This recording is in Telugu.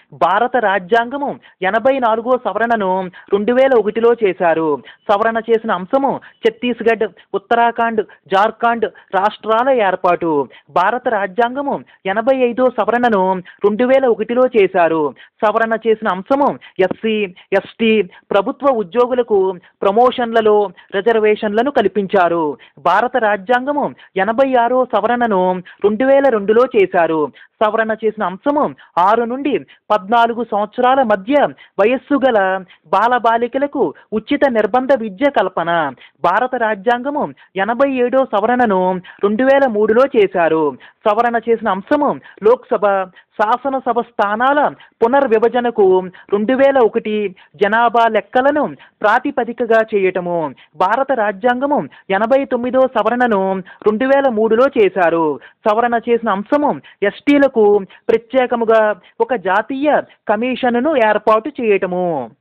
భారత రాజ్యాంగము ఎనభై నాలుగో సవరణను రెండు వేల ఒకటిలో చేశారు సవరణ చేసిన అంశము ఛత్తీస్గఢ్ ఉత్తరాఖండ్ జార్ఖండ్ రాష్ట్రాల ఏర్పాటు భారత రాజ్యాంగము ఎనభై ఐదో సవరణను రెండు వేల ఒకటిలో చేశారు సవరణ చేసిన అంశము ఎస్సీ ఎస్టీ ప్రభుత్వ ఉద్యోగులకు ప్రమోషన్లలో రిజర్వేషన్లను కల్పించారు భారత రాజ్యాంగము ఎనభై ఆరో సవరణను రెండు వేల రెండులో చేశారు సవరణ చేసిన అంశము ఆరు నుండి పద్నాలుగు సంవత్సరాల మధ్య వయస్సు గల బాలబాలికలకు ఉచిత నిర్బంధ విద్య కల్పన భారత రాజ్యాంగము ఎనభై ఏడో సవరణను రెండు వేల మూడులో చేశారు సవరణ చేసిన అంశము లోక్సభ శాసనసభ స్థానాల పునర్విభజనకు రెండు వేల ఒకటి జనాభా లెక్కలను ప్రాతిపదికగా చేయటము భారత రాజ్యాంగము ఎనభై తొమ్మిదో సవరణను రెండు వేల మూడులో చేశారు సవరణ చేసిన అంశము ఎస్టీలకు ప్రత్యేకముగా ఒక జాతీయ కమిషన్ను ఏర్పాటు చేయటము